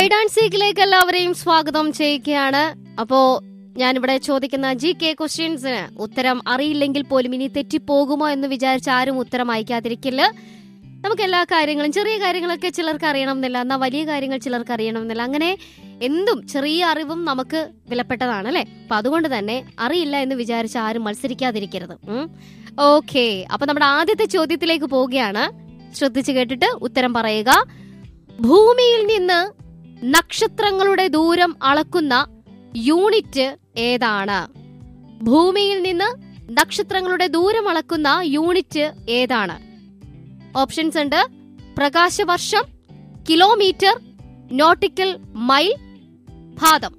Ride and സീക്കിലേക്ക് എല്ലാവരെയും സ്വാഗതം ചെയ്യുകയാണ് അപ്പോ ഞാനിവിടെ ചോദിക്കുന്ന ജി കെ ക്വസ്റ്റ്യൻസിന് ഉത്തരം അറിയില്ലെങ്കിൽ പോലും ഇനി തെറ്റിപ്പോകുമോ എന്ന് വിചാരിച്ച് ആരും ഉത്തരം അയക്കാതിരിക്കില്ല നമുക്ക് എല്ലാ കാര്യങ്ങളും ചെറിയ കാര്യങ്ങളൊക്കെ ചിലർക്ക് അറിയണം എന്നില്ല എന്നാൽ വലിയ കാര്യങ്ങൾ ചിലർക്ക് അറിയണം എന്നില്ല അങ്ങനെ എന്തും ചെറിയ അറിവും നമുക്ക് വിലപ്പെട്ടതാണ് അല്ലെ അപ്പൊ അതുകൊണ്ട് തന്നെ അറിയില്ല എന്ന് വിചാരിച്ച് ആരും മത്സരിക്കാതിരിക്കരുത് ഓക്കെ അപ്പൊ നമ്മുടെ ആദ്യത്തെ ചോദ്യത്തിലേക്ക് പോവുകയാണ് ശ്രദ്ധിച്ചു കേട്ടിട്ട് ഉത്തരം പറയുക ഭൂമിയിൽ നിന്ന് നക്ഷത്രങ്ങളുടെ ദൂരം അളക്കുന്ന യൂണിറ്റ് ഏതാണ് ഭൂമിയിൽ നിന്ന് നക്ഷത്രങ്ങളുടെ ദൂരം അളക്കുന്ന യൂണിറ്റ് ഏതാണ് ഓപ്ഷൻസ് ഉണ്ട് പ്രകാശവർഷം കിലോമീറ്റർ നോട്ടിക്കൽ മൈൽ ഭാതം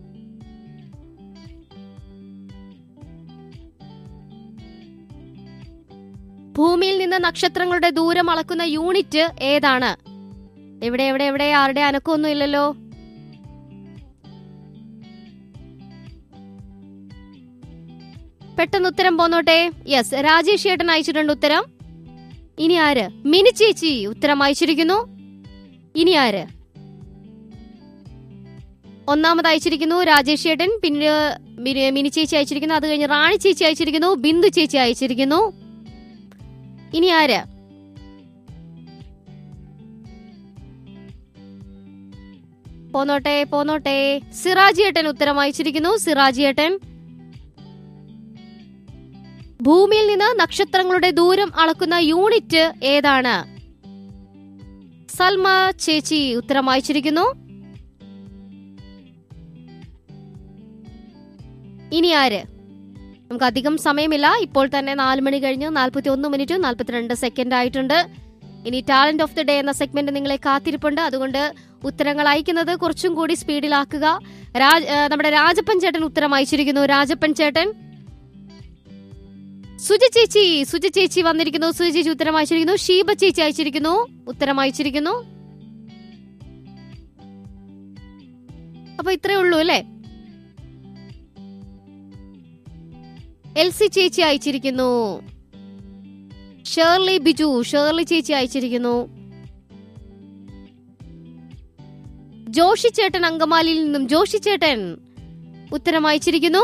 ഭൂമിയിൽ നിന്ന് നക്ഷത്രങ്ങളുടെ ദൂരം അളക്കുന്ന യൂണിറ്റ് ഏതാണ് എവിടെ എവിടെ എവിടെ ആരുടെ അനക്കമൊന്നും ഇല്ലല്ലോ പെട്ടെന്ന് ഉത്തരം പോന്നോട്ടെ യെസ് രാജേഷ് ചേട്ടൻ അയച്ചിട്ടുണ്ട് ഉത്തരം ഇനി ആര് മിനി ചേച്ചി ഉത്തരം അയച്ചിരിക്കുന്നു ഇനി ആര് ഒന്നാമത് അയച്ചിരിക്കുന്നു രാജേഷ് ചേട്ടൻ പിന്നെ മിനി- മിനി ചേച്ചി അയച്ചിരിക്കുന്നു അത് കഴിഞ്ഞ് റാണി ചേച്ചി അയച്ചിരിക്കുന്നു ബിന്ദു ചേച്ചി അയച്ചിരിക്കുന്നു ഇനി ആര് പോന്നോട്ടെ പോന്നോട്ടെ സിറാജിയേട്ടൻ ഉത്തരം അയച്ചിരിക്കുന്നു സിറാജിയേട്ടൻ ഭൂമിയിൽ നിന്ന് നക്ഷത്രങ്ങളുടെ ദൂരം അളക്കുന്ന യൂണിറ്റ് ഏതാണ് സൽമ ചേച്ചി ഉത്തരം അയച്ചിരിക്കുന്നു ഇനി ആര് നമുക്ക് അധികം സമയമില്ല ഇപ്പോൾ തന്നെ നാല് മണി കഴിഞ്ഞ് നാൽപ്പത്തി ഒന്ന് മിനിറ്റ് നാൽപ്പത്തിരണ്ട് സെക്കൻഡ് ആയിട്ടുണ്ട് ഇനി ടാലന്റ് ഓഫ് ദി ഡേ എന്ന സെഗ്മെന്റ് നിങ്ങളെ കാത്തിരിപ്പുണ്ട് അതുകൊണ്ട് ഉത്തരങ്ങൾ അയക്കുന്നത് കുറച്ചും കൂടി സ്പീഡിലാക്കുക രാജ് ഏ, നമ്മുടെ രാജപ്പൻ ചേട്ടൻ ഉത്തരം അയച്ചിരിക്കുന്നു രാജപ്പൻ ചേട്ടൻ സുജ ചേച്ചി സുജ ചേച്ചി വന്നിരിക്കുന്നു സുജ ചേച്ചി ഉത്തരം അയച്ചിരിക്കുന്നു ഷീബ ചേച്ചി അയച്ചിരിക്കുന്നു ഉത്തരം അയച്ചിരിക്കുന്നു അപ്പൊ ഇത്രേ ഉള്ളൂ അല്ലേ എൽസി ചേച്ചി അയച്ചിരിക്കുന്നു ഷേർലി ബിജു ഷേർലി ചേച്ചി അയച്ചിരിക്കുന്നു ജോഷി ചേട്ടൻ അങ്കമാലിയിൽ നിന്നും ജോഷി ചേട്ടൻ ഉത്തരം അയച്ചിരിക്കുന്നു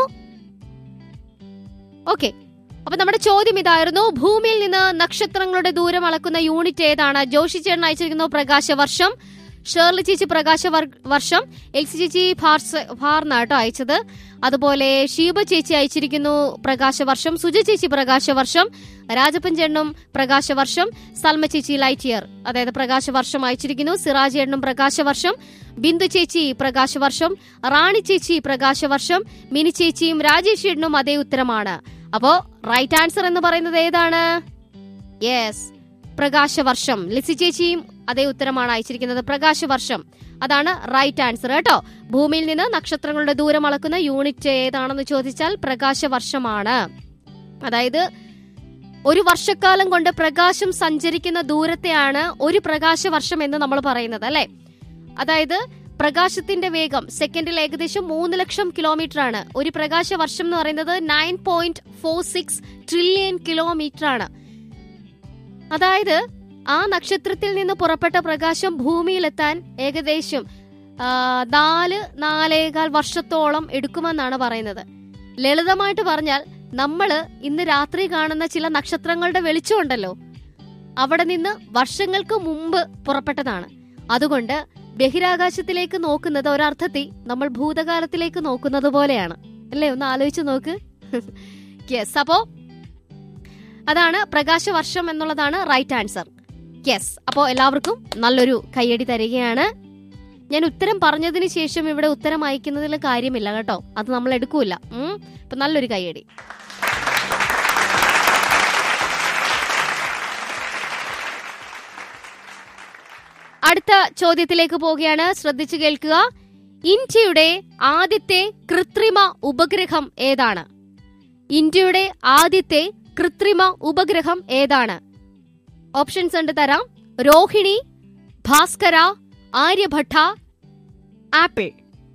ഓക്കെ അപ്പൊ നമ്മുടെ ചോദ്യം ഇതായിരുന്നു ഭൂമിയിൽ നിന്ന് നക്ഷത്രങ്ങളുടെ ദൂരം അളക്കുന്ന യൂണിറ്റ് ഏതാണ് ജോഷി ചേട്ടൻ അയച്ചിരിക്കുന്നു പ്രകാശവർഷം ഷേർലി ചേച്ചി പ്രകാശ വർ- വർഷം എൽസി ചേച്ചി ഭാർസ് ഭാർന്നാട്ടോ അയച്ചത് അതുപോലെ ഷീബ ചേച്ചി അയച്ചിരിക്കുന്നു പ്രകാശവർഷം സുജ ചേച്ചി പ്രകാശവർഷം രാജപ്പൻ ചേട്ടനും പ്രകാശവർഷം സൽമ ചേച്ചി ലൈറ്റ് ഇയർ അതായത് പ്രകാശവർഷം അയച്ചിരിക്കുന്നു സിറാജ് ചേട്ടനും പ്രകാശവർഷം ബിന്ദു ചേച്ചി പ്രകാശവർഷം റാണി ചേച്ചി പ്രകാശവർഷം മിനി ചേച്ചിയും രാജേഷ് ചേട്ടനും അതേ ഉത്തരമാണ് അപ്പോ റൈറ്റ് ആൻസർ എന്ന് പറയുന്നത് ഏതാണ് യെസ് പ്രകാശവർഷം ലിസി ചേച്ചിയും അതേ ഉത്തരമാണ് അയച്ചിരിക്കുന്നത് പ്രകാശവർഷം അതാണ് റൈറ്റ് ആൻസർ കേട്ടോ ഭൂമിയിൽ നിന്ന് നക്ഷത്രങ്ങളുടെ ദൂരം അളക്കുന്ന യൂണിറ്റ് ഏതാണെന്ന് ചോദിച്ചാൽ പ്രകാശവർഷമാണ് അതായത് ഒരു വർഷക്കാലം കൊണ്ട് പ്രകാശം സഞ്ചരിക്കുന്ന ദൂരത്തെയാണ് ഒരു പ്രകാശവർഷം എന്ന് നമ്മൾ പറയുന്നത് അല്ലെ അതായത് പ്രകാശത്തിന്റെ വേഗം സെക്കൻഡിൽ ഏകദേശം മൂന്ന് ലക്ഷം കിലോമീറ്റർ ആണ് ഒരു പ്രകാശ വർഷം എന്ന് പറയുന്നത് nine point four six trillion kilometre ആണ് അതായത് ആ നക്ഷത്രത്തിൽ നിന്ന് പുറപ്പെട്ട പ്രകാശം ഭൂമിയിലെത്താൻ ഏകദേശം ആ, നാല് നാലേകാൽ വർഷത്തോളം എടുക്കുമെന്നാണ് പറയുന്നത് ലളിതമായിട്ട് പറഞ്ഞാൽ നമ്മള് ഇന്ന് രാത്രി കാണുന്ന ചില നക്ഷത്രങ്ങളുടെ വെളിച്ചമുണ്ടല്ലോ അവിടെ നിന്ന് വർഷങ്ങൾക്ക് മുമ്പ് പുറപ്പെട്ടതാണ് അതുകൊണ്ട് ബഹിരാകാശത്തിലേക്ക് നോക്കുന്നത് ഒരർത്ഥത്തിൽ നമ്മൾ ഭൂതകാലത്തിലേക്ക് നോക്കുന്നത് പോലെയാണ് അല്ലേ ഒന്ന് ആലോചിച്ച് നോക്ക് യെസ് അപ്പോ അതാണ് പ്രകാശവർഷം എന്നുള്ളതാണ് റൈറ്റ് ആൻസർ യെസ് അപ്പോ എല്ലാവർക്കും നല്ലൊരു കയ്യടി തരികയാണ് ഞാൻ ഉത്തരം പറഞ്ഞതിന് ശേഷം ഇവിടെ ഉത്തരം അയക്കുന്നതിൽ കാര്യമില്ല കേട്ടോ അത് നമ്മൾ എടുക്കൂല ഉം. അപ്പൊ നല്ലൊരു കയ്യടി അടുത്ത ചോദ്യത്തിലേക്ക് പോവുകയാണ് ശ്രദ്ധിച്ചു കേൾക്കുക ഇന്ത്യയുടെ ആദ്യത്തെ കൃത്രിമ ഉപഗ്രഹം ഏതാണ് ഇന്ത്യയുടെ ആദ്യത്തെ കൃത്രിമ ഉപഗ്രഹം ഏതാണ് ഓപ്ഷൻസ് ഉണ്ട് തരാം രോഹിണി ഭാസ്കര ആര്യഭട്ട ആപ്പിൾ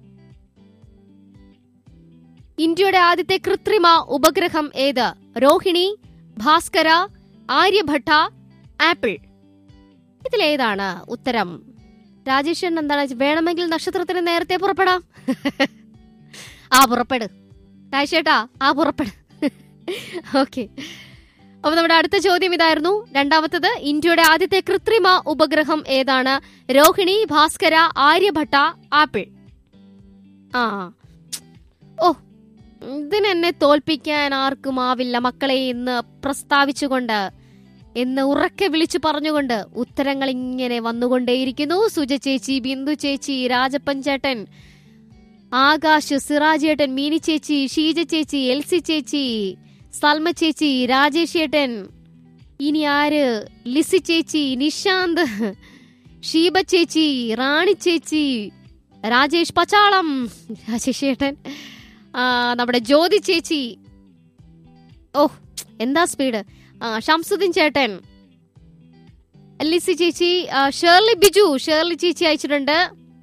ഇന്ത്യയുടെ ആദ്യത്തെ കൃത്രിമ ഉപഗ്രഹം ഏത് രോഹിണി ഭാസ്കര ആര്യഭട്ട ആപ്പിൾ ഇതിലേതാണ് ഉത്തരം രാജേഷൻ എന്താണ് വേണമെങ്കിൽ നക്ഷത്രത്തിന് നേരത്തെ പുറപ്പെടാം ആ പുറപ്പെട് രാജേട്ടാ ആ പുറപ്പെട് ഓക്കെ അപ്പൊ നമ്മുടെ അടുത്ത ചോദ്യം ഇതായിരുന്നു രണ്ടാമത്തത് ഇന്ത്യയുടെ ആദ്യത്തെ കൃത്രിമ ഉപഗ്രഹം ഏതാണ് രോഹിണി ഭാസ്കര ആര്യഭട്ട ആപ്പിൾ ആ ഓ ഇതിനെന്നെ തോൽപ്പിക്കാൻ ആർക്കും ആവില്ല മക്കളെ ഇന്ന് പ്രസ്താവിച്ചുകൊണ്ട് എന്ന് ഉറക്കെ വിളിച്ചു പറഞ്ഞുകൊണ്ട് ഉത്തരങ്ങൾ ഇങ്ങനെ വന്നുകൊണ്ടേയിരിക്കുന്നു സുജ ചേച്ചി ബിന്ദു ചേച്ചി രാജപ്പൻ ചേട്ടൻ ആകാശ് സിറാജേട്ടൻ മീനി ചേച്ചി ഷീജ ചേച്ചി എൽസി ചേച്ചി സൽമ ചേച്ചി രാജേഷ് ഏട്ടൻ ഇനി ആര് ലിസി ചേച്ചി നിശാന്ത് ഷീബ ചേച്ചി റാണി ചേച്ചി രാജേഷ് പച്ചാളം രാജേഷ് ഏട്ടൻ ആ, നമ്മുടെ ജ്യോതി ചേച്ചി ഓ എന്താ സ്പീഡ് ആ ഷംസുദ്ദീൻ ചേട്ടൻ ലിസി ചേച്ചി ആ, ഷേർലി ബിജു ഷേർലി ചേച്ചി അയച്ചിട്ടുണ്ട്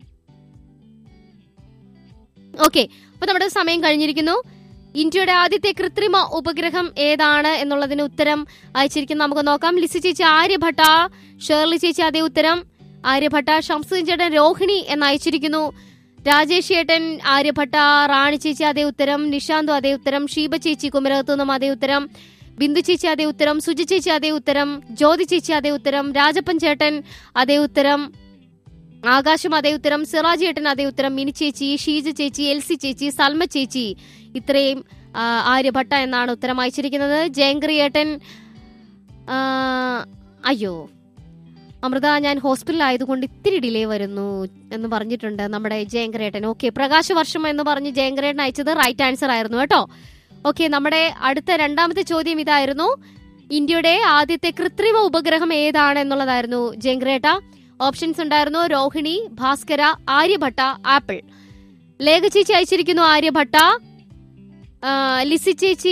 ഓക്കെ അപ്പൊ നമ്മുടെ സമയം കഴിഞ്ഞിരിക്കുന്നു ഇന്ത്യയുടെ ആദ്യത്തെ കൃത്രിമ ഉപഗ്രഹം ഏതാണ് എന്നുള്ളതിന് ഉത്തരം അയച്ചിരിക്കുന്നു നമുക്ക് നോക്കാം ലിസി ചേച്ചി ആര്യഭട്ട ഷേർലി ചേച്ചി അതേ ഉത്തരം ആര്യഭട്ട ഷംസുദ്ദീൻ ചേട്ടൻ രോഹിണി എന്ന് അയച്ചിരിക്കുന്നു രാജേഷ് ചേട്ടൻ ആര്യഭട്ട റാണി ചേച്ചി അതേ ഉത്തരം നിഷാന്തു അതേ ഉത്തരം ഷീബ ചേച്ചി കുമരകത്തു നിന്നും അതേ ഉത്തരം ബിന്ദു ചേച്ചി അതേ ഉത്തരം സുജി ചേച്ചി അതേ ഉത്തരം ജ്യോതി ചേച്ചി അതേ ഉത്തരം രാജപ്പൻ ചേട്ടൻ അതേ ഉത്തരം ആകാശം അതേ ഉത്തരം സിറാജ് ചേട്ടൻ അതേ ഉത്തരം മിനി ചേച്ചി ഷീജ ചേച്ചി എൽസി ചേച്ചി സൽമ ചേച്ചി ഇത്രയും ആ, ആര്യഭട്ട എന്നാണ് ഉത്തരം അയച്ചിരിക്കുന്നത് ജയങ്കറി ഏട്ടൻ ആ, അയ്യോ അമൃത ഞാൻ ഹോസ്പിറ്റലിൽ ആയതുകൊണ്ട് ഇത്തിരി ഡിലേ വരുന്നു എന്ന് പറഞ്ഞിട്ടുണ്ട് നമ്മുടെ ജയങ്കരേട്ടൻ ഓക്കെ പ്രകാശവർഷം എന്ന് പറഞ്ഞ് ജയങ്കരേട്ടൻ അയച്ചത് റൈറ്റ് ആൻസർ ആയിരുന്നു കേട്ടോ ഓക്കെ നമ്മുടെ അടുത്ത രണ്ടാമത്തെ ചോദ്യം ഇതായിരുന്നു ഇന്ത്യയുടെ ആദ്യത്തെ കൃത്രിമ ഉപഗ്രഹം ഏതാണ് എന്നുള്ളതായിരുന്നു ജയങ്കരേട്ട ഓപ്ഷൻസ് ഉണ്ടായിരുന്നു രോഹിണി ഭാസ്കര ആര്യഭട്ട ആപ്പിൾ ലേഖ ചേച്ചി അയച്ചിരിക്കുന്നു ആര്യഭട്ട ആ, ലിസി ചേച്ചി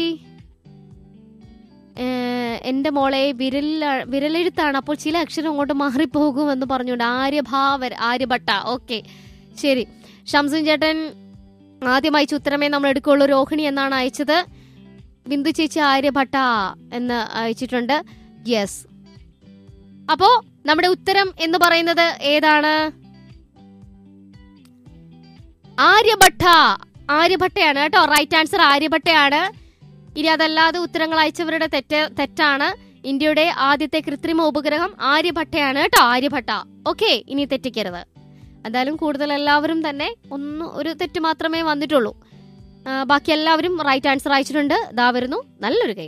ഏഹ്, എന്റെ മോളെ വിരൽ വിരലെഴുത്താണ് അപ്പോൾ ചില അക്ഷരം അങ്ങോട്ട് മാറിപ്പോകുമെന്ന് പറഞ്ഞുകൊണ്ട് ആര്യഭാവർ ആര്യഭട്ട ഓക്കെ ശരി ഷംസുൻ ചേട്ടൻ ആദ്യം അയച്ച ഉത്തരമേ നമ്മൾ എടുക്കുള്ളൂ രോഹിണി എന്നാണ് അയച്ചത് ബിന്ദു ചേച്ചി ആര്യഭട്ട എന്ന് അയച്ചിട്ടുണ്ട് യെസ് അപ്പോ നമ്മുടെ ഉത്തരം എന്ന് പറയുന്നത് ഏതാണ് ആര്യഭട്ട ആര്യഭട്ടയാണ് കേട്ടോ റൈറ്റ് ആൻസർ ആര്യഭട്ടയാണ് ഇനി അതല്ലാതെ ഉത്തരങ്ങൾ അയച്ചവരുടെ തെറ്റ് തെറ്റാണ് ഇന്ത്യയുടെ ആദ്യത്തെ കൃത്രിമ ഉപഗ്രഹം ആര്യഭട്ടയാണ് കേട്ടോ ആര്യഭട്ട ഓക്കെ ഇനി തെറ്റിക്കരുത് എന്തായാലും കൂടുതൽ എല്ലാവരും തന്നെ ഒന്ന് ഒരു തെറ്റ് മാത്രമേ വന്നിട്ടുള്ളൂ ആ, ബാക്കി എല്ലാവരും റൈറ്റ് ആൻസർ അയച്ചിട്ടുണ്ട് ഇതാ വരുന്നു നല്ലൊരു കൈ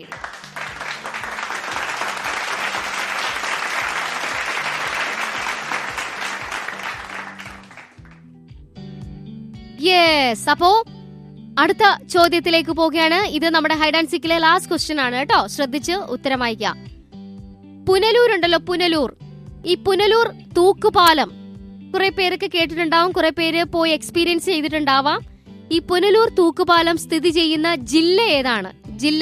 യെസ് അപ്പോ അടുത്ത ചോദ്യത്തിലേക്ക് പോവുകയാണ് ഇത് നമ്മുടെ ഹൈഡ് ആൻഡ് സിക്കിലെ ലാസ്റ്റ് ക്വസ്റ്റ്യൻ ആണ് കേട്ടോ ശ്രദ്ധിച്ച് ഉത്തരം അയക്കാം പുനലൂർ ഉണ്ടല്ലോ പുനലൂർ ഈ പുനലൂർ തൂക്കുപാലം കുറെ പേരൊക്കെ കേട്ടിട്ടുണ്ടാവും കുറെ പേര് പോയി എക്സ്പീരിയൻസ് ചെയ്തിട്ടുണ്ടാവാം ഈ പുനലൂർ തൂക്കുപാലം സ്ഥിതി ചെയ്യുന്ന ജില്ല ഏതാണ് ജില്ല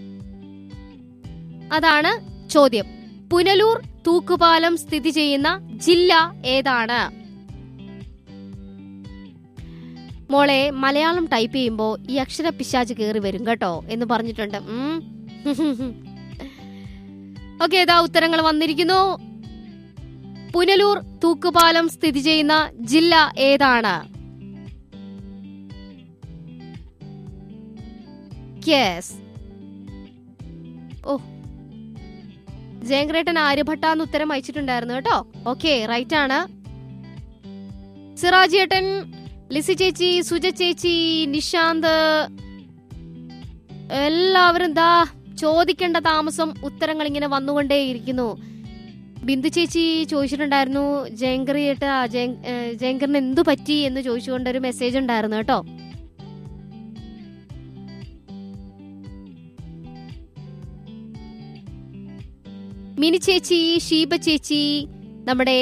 അതാണ് ചോദ്യം പുനലൂർ തൂക്കുപാലം സ്ഥിതി ചെയ്യുന്ന ജില്ല ഏതാണ് മോളെ മലയാളം ടൈപ്പ് ചെയ്യുമ്പോൾ ഈ അക്ഷര പിശാച് കയറി വരും കേട്ടോ എന്ന് പറഞ്ഞിട്ടുണ്ട് ഓക്കെ ഇതാ ഉത്തരങ്ങൾ വന്നിരിക്കുന്നു പുനലൂർ തൂക്കുപാലം സ്ഥിതി ചെയ്യുന്ന ജില്ല ഏതാണ് യെസ് ഓ ജയങ്ക്രേട്ടൻ ആര്യഭട്ട എന്ന് ഉത്തരം അയച്ചിട്ടുണ്ടായിരുന്നു കേട്ടോ ഓക്കെ റൈറ്റ് ആണ് സിറാജ് ഏട്ടൻ ലിസി ചേച്ചി സുജ ചേച്ചി നിഷാന്ത് എല്ലാവരും ദാ ചോദിക്കേണ്ട താമസം ഉത്തരങ്ങൾ ഇങ്ങനെ വന്നുകൊണ്ടേയിരിക്കുന്നു ബിന്ദു ചേച്ചി ചോദിച്ചിട്ടുണ്ടായിരുന്നു ജയങ്കറി ഏട്ടാ ജയങ്കറിന് എന്തു പറ്റി എന്ന് ചോദിച്ചുകൊണ്ട് ഒരു മെസ്സേജ് ഉണ്ടായിരുന്നു കേട്ടോ മിനി ചേച്ചി ഷീബ ചേച്ചി നമ്മുടെ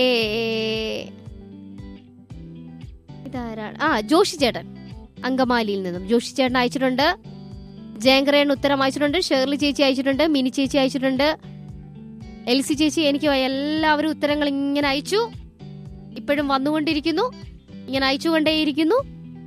ഇതാരാണ് ആ ജോഷി ചേട്ടൻ അങ്കമാലിയിൽ നിന്നും ജോഷി ചേട്ടൻ അയച്ചിട്ടുണ്ട് ജയങ്കരേൺ ഉത്തരം അയച്ചിട്ടുണ്ട് ഷേർലി ചേച്ചി അയച്ചിട്ടുണ്ട് മിനി ചേച്ചി അയച്ചിട്ടുണ്ട് എൽസി ചേച്ചി എനിക്ക് എല്ലാവരും ഉത്തരങ്ങൾ ഇങ്ങനെ അയച്ചു ഇപ്പോഴും വന്നുകൊണ്ടിരിക്കുന്നു ഇങ്ങനെ അയച്ചുകൊണ്ടേയിരിക്കുന്നു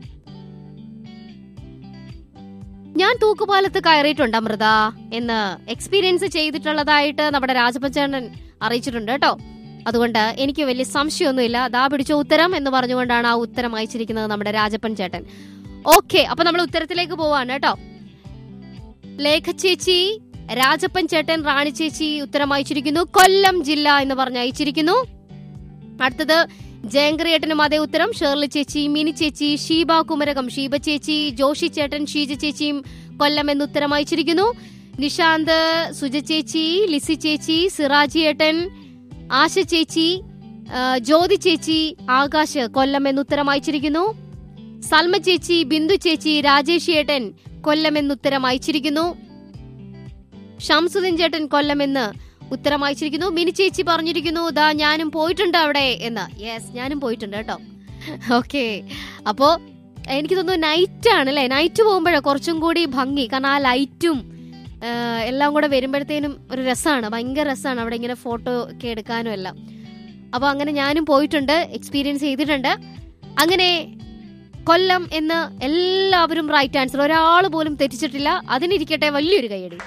ഞാൻ തൂക്കുപാലത്ത് കയറിയിട്ടുണ്ട് അമൃത എന്ന് എക്സ്പീരിയൻസ് ചെയ്തിട്ടുള്ളതായിട്ട് നമ്മുടെ രാജപഞ്ചേട്ടൻ അറിയിച്ചിട്ടുണ്ട് കേട്ടോ അതുകൊണ്ട് എനിക്ക് വലിയ സംശയമൊന്നുമില്ല ദാ പിടിച്ച ഉത്തരം എന്ന് പറഞ്ഞുകൊണ്ടാണ് ആ ഉത്തരം അയച്ചിരിക്കുന്നത് നമ്മുടെ രാജപ്പൻ ചേട്ടൻ ഓക്കെ അപ്പൊ നമ്മൾ ഉത്തരത്തിലേക്ക് പോവാണ് കേട്ടോ ലേഖ ചേച്ചി രാജപ്പൻ ചേട്ടൻ റാണി ചേച്ചി ഉത്തരം അയച്ചിരിക്കുന്നു കൊല്ലം ജില്ല എന്ന് പറഞ്ഞ് അയച്ചിരിക്കുന്നു അടുത്തത് ജയങ്കരിയേട്ടനും അതേ ഉത്തരം ഷേർലി ചേച്ചി മിനി ചേച്ചി ഷീബ കുമരകം ഷീബ ചേച്ചി ജോഷി ചേട്ടൻ ഷീജ ചേച്ചിയും കൊല്ലം എന്ന് ഉത്തരം അയച്ചിരിക്കുന്നു നിഷാന്ത് സുജ ചേച്ചി ലിസി ചേച്ചി സിറാജി ഏട്ടൻ ആശ ചേച്ചി ആ, ജ്യോതി ചേച്ചി ആകാശ് കൊല്ലം എന്ന് ഉത്തരം അയച്ചിരിക്കുന്നു സൽമ ചേച്ചി ബിന്ദു ചേച്ചി രാജേഷ് ഏട്ടൻ കൊല്ലം എന്ന് ഉത്തരം അയച്ചിരിക്കുന്നു ഷംസുദ്ദീൻ ചേട്ടൻ കൊല്ലം എന്ന് ഉത്തരം അയച്ചിരിക്കുന്നു മിനി ചേച്ചി പറഞ്ഞിരിക്കുന്നു ദാ ഞാനും പോയിട്ടുണ്ട് അവിടെ എന്ന് യെസ് ഞാനും പോയിട്ടുണ്ട് കേട്ടോ ഓക്കെ അപ്പോ എനിക്ക് തോന്നുന്നു നൈറ്റ് ആണ് അല്ലെ നൈറ്റ് പോകുമ്പോഴാണ് കുറച്ചും കൂടി ഭംഗി കാരണം ആ ലൈറ്റും എല്ലാം കൂടെ വരുമ്പോഴത്തേനും ഒരു രസമാണ് ഭയങ്കര രസമാണ് അവിടെ ഇങ്ങനെ ഫോട്ടോ ഒക്കെ എടുക്കാനും എല്ലാം അപ്പൊ അങ്ങനെ ഞാനും പോയിട്ടുണ്ട് എക്സ്പീരിയൻസ് ചെയ്തിട്ടുണ്ട് അങ്ങനെ കൊല്ലം എന്ന് എല്ലാവരും റൈറ്റ് ആൻസർ ഒരാൾ പോലും തെറ്റിച്ചിട്ടില്ല അതിനിരിക്കട്ടെ വലിയൊരു കൈയടി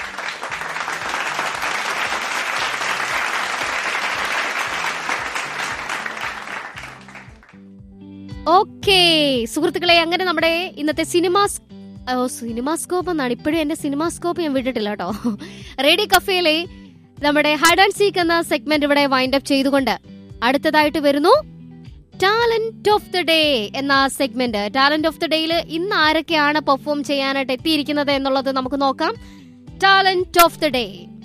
ഓക്കേ സുഹൃത്തുക്കളെ അങ്ങനെ നമ്മുടെ ഇന്നത്തെ സിനിമാസ് ഓ സിനിമാസ്കോപ്പ് എന്നാണ് ഇപ്പോഴും എന്റെ സിനിമാസ്കോപ്പ് ഞാൻ വിട്ടിട്ടില്ല കേട്ടോ റേഡിയോ കഫേയിലെ നമ്മുടെ ഹൈഡ് ആൻഡ് സീക്ക് എന്ന സെഗ്മെന്റ് ഇവിടെ വൈൻഡ് അപ്പ് ചെയ്തുകൊണ്ട് അടുത്തതായിട്ട് വരുന്നു ടാലന്റ് ഓഫ് ദ ഡേ എന്ന സെഗ്മെന്റ് ടാലന്റ് ഓഫ് ദ ഡേയിൽ ഇന്ന് ആരൊക്കെയാണ് പെർഫോം ചെയ്യാനായിട്ട് എത്തിയിരിക്കുന്നത് എന്നുള്ളത് നമുക്ക് നോക്കാം ടാലന്റ് ഓഫ് ദ ഡേ